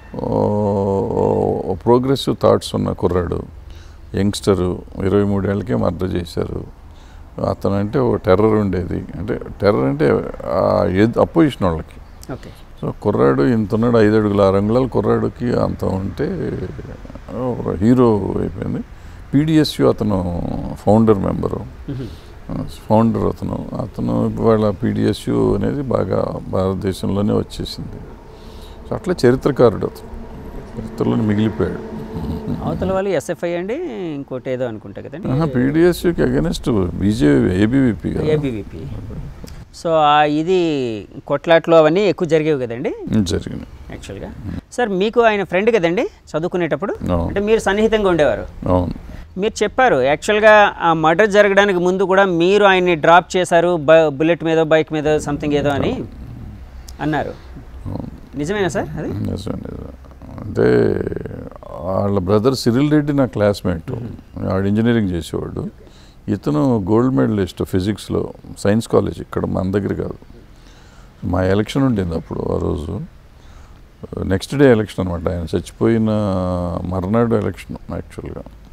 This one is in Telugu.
ప్రోగ్రెసివ్ థాట్స్ ఉన్న కుర్రాడు యంగ్స్టరు ఇరవై మూడేళ్ళకే మర్డర్ చేశారు అతను అంటే ఒక టెర్రర్ ఉండేది అంటే టెర్రర్ అంటే అపోజిషన్ వాళ్ళకి ఓకే సో కుర్రాడు ఇంత ఉన్నాడు ఐదు అడుగుల ఆరు అంగుళాల కుర్రాడికి అంత ఉంటే ఒక హీరో అయిపోయింది పీడిఎస్యు అతను ఫౌండర్ మెంబరు ఫౌండర్ అతను అతను ఇవాళ పీడిఎస్యు అనేది బాగా భారతదేశంలోనే వచ్చేసింది సో అట్లా చరిత్రకారుడు అతను చరిత్రలోనే మిగిలిపోయాడు అవతల వాళ్ళు ఎస్ఎఫ్ఐ అండి ఇంకోటి ఏదో అనుకుంటా కదండి పీడిఎస్యుకి అగెనెస్ట్ బీజేపీ ఏబీవీపీ కదా ఏబీవీపీ సో ఆ ఇది కొట్లాట్లు అవన్నీ ఎక్కువ జరిగేవి కదండి జరిగినాయి యాక్చువల్గా సార్ మీకు ఆయన ఫ్రెండ్ కదండి చదువుకునేటప్పుడు అవును. అంటే మీరు సన్నిహితంగా ఉండేవారు అవును మీరు చెప్పారు యాక్చువల్గా ఆ మర్డర్ జరగడానికి ముందు కూడా మీరు ఆయన్ని డ్రాప్ చేశారు బ- బుల్లెట్ మీద బైక్ మీద సంథింగ్ ఏదో అని అన్నారు అవును నిజమేనా సార్ అది నిజం నిజం అంటే వాళ్ళ బ్రదర్ సిరిల్ రెడ్డి నా క్లాస్మేట్ ఆడు ఇంజనీరింగ్ చేసేవాడు ఇతను గోల్డ్ మెడలిస్ట్ ఫిజిక్స్లో సైన్స్ కాలేజ్ ఇక్కడ మన దగ్గర కాదు మా ఎలక్షన్ ఉండింది అప్పుడు ఆ రోజు నెక్స్ట్ డే ఎలక్షన్ అనమాట ఆయన చచ్చిపోయిన మర్నాడు ఎలక్షన్ యాక్చువల్గా